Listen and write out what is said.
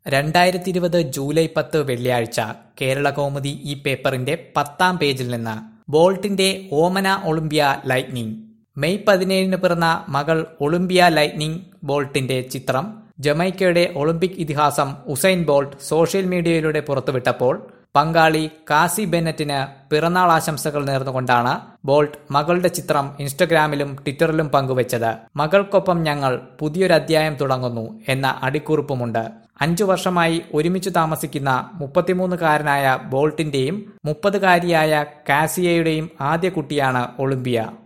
രണ്ടായിരത്തി ഇരുപത് ജൂലൈ പത്ത് വെള്ളിയാഴ്ച കേരള കൗമുദി ഈ പേപ്പറിന്റെ പത്താം പേജിൽ നിന്ന് ബോൾട്ടിന്റെ ഓമന ഒളിമ്പ്യ ലൈറ്റ്നിംഗ് മെയ് പതിനേഴിന് പിറന്ന മകൾ ഒളിമ്പ്യ ലൈറ്റ്നിംഗ് ബോൾട്ടിന്റെ ചിത്രം ജമൈക്കയുടെ ഒളിമ്പിക് ഇതിഹാസം ഉസൈൻ ബോൾട്ട് സോഷ്യൽ മീഡിയയിലൂടെ പുറത്തുവിട്ടപ്പോൾ പങ്കാളി കാസി ബെന്നറ്റിന് പിറന്നാൾ ആശംസകൾ നേർന്നുകൊണ്ടാണ് ബോൾട്ട് മകളുടെ ചിത്രം ഇൻസ്റ്റഗ്രാമിലും ട്വിറ്ററിലും പങ്കുവച്ചത് മകൾക്കൊപ്പം ഞങ്ങൾ പുതിയൊരു അധ്യായം തുടങ്ങുന്നു എന്ന അടിക്കുറിപ്പുമുണ്ട് അഞ്ചു വർഷമായി ഒരുമിച്ചു താമസിക്കുന്ന മുപ്പത്തിമൂന്നുകാരനായ ബോൾട്ടിന്റെയും മുപ്പതുകാരിയായ കാസിയയുടെയും ആദ്യ കുട്ടിയാണ് ഒളിമ്പിയ